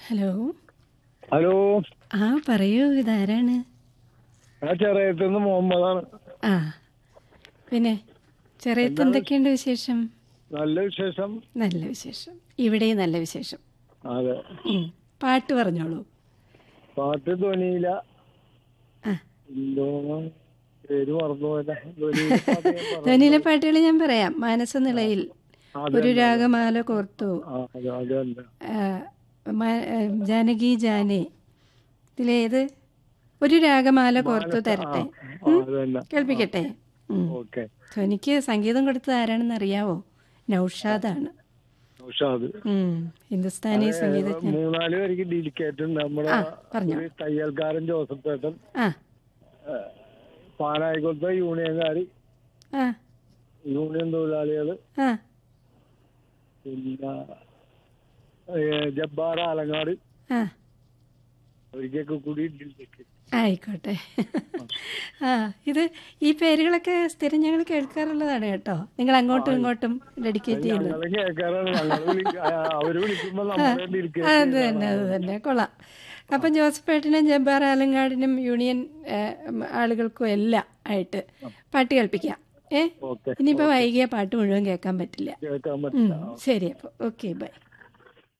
Hello hello ആ പറയൂ ഇതാരാണ് ഞാൻ ചെറിയത്തുനിന്ന് മുഹമ്മദാണ് ആ പിന്നെ ചെറിയത്ത് എന്തൊക്കെയുണ്ട് വിശേഷം നല്ല വിശേഷം നല്ല വിശേഷം ഇവിടെയും നല്ല വിശേഷം അതെ ഉം. പാട്ട് പറഞ്ഞോളൂ പാട്ട് ധ്വനിയില ആ എന്തോ പേര് മറന്നുപോയല്ല ധ്വനിയിലെ പാട്ട് ഞാൻ പറഞ്ഞു. ധ്വനിയിലെ പാട്ടുകൾ ഞാൻ പറയാം മാനസനിളയിൽ അതെ, ഒരു രാഗമാല കോർത്തു ആ, അതെ, അതല്ല ആ, മ- ആ, ജാനകി ജാനെ ഇതിലേത് ഒരു രാഗമാല കോർത്തു തരട്ടെ ആ, അതല്ല കേൾപ്പിക്കട്ടെ ഉം. ഓക്കെ ധ്വനിക്ക് സംഗീതം കൊടുത്തത് ആരാണെന്ന് അറിയാവോ നൗഷാദാണ് ഉഷാദ് ഉം. ഹിന്ദുസ്ഥാനി സംഗീതജ്ഞൻ മൂന്നാല് പേർക്ക് ഡെലിക്കേറ്റ് ഉണ്ട് നമ്മുടെ ആ പറഞ്ഞോ ഒരു തയ്യൽക്കാരൻ ജോസഫ് ഏട്ടൻ ആ പാനായിക്കോളത്തെ യൂണിയൻകാർ ആ യൂണിയൻ തൊഴിലാളികൾ ആ പിന്നെ ഏ, ജബ്ബാർ ആലങ്ങാട് ആ ഒരിക്കൊക്കെ കൂടി ഡെലിക്കേറ്റ് ആയിക്കോട്ടെ ആ ഇത് ഈ പേരുകളൊക്കെ സ്ഥിരം ഞങ്ങൾ കേൾക്കാറുള്ളതാണ് കേട്ടോ നിങ്ങൾ അങ്ങോട്ടും ഇങ്ങോട്ടും ഡെഡിക്കേറ്റ് ചെയ്യുന്നത് ഞങ്ങള് കേൾക്കാറാണ് ഞങ്ങള് വിളി- ആ, അവര് വിളിക്കുമ്പോ നമ്മളെ അത് തന്നെ അത് തന്നെ കൊള്ളാം അപ്പം ജോസഫേട്ടനും ജബ്ബാർ ആലങ്ങാടിനും യൂണിയൻ ഏ, ഉം, ആളുകൾക്കും എല്ലാം ആയിട്ട് പാട്ട് കേൾപ്പിക്കാം ഏ ഓക്കെ ഇനിയിപ്പോൾ വൈകിയ പാട്ട് മുഴുവൻ കേൾക്കാൻ പറ്റില്ല കേൾക്കാൻ ഉം, പറ്റില്ല ശരി അപ്പോൾ ഓക്കെ ബൈ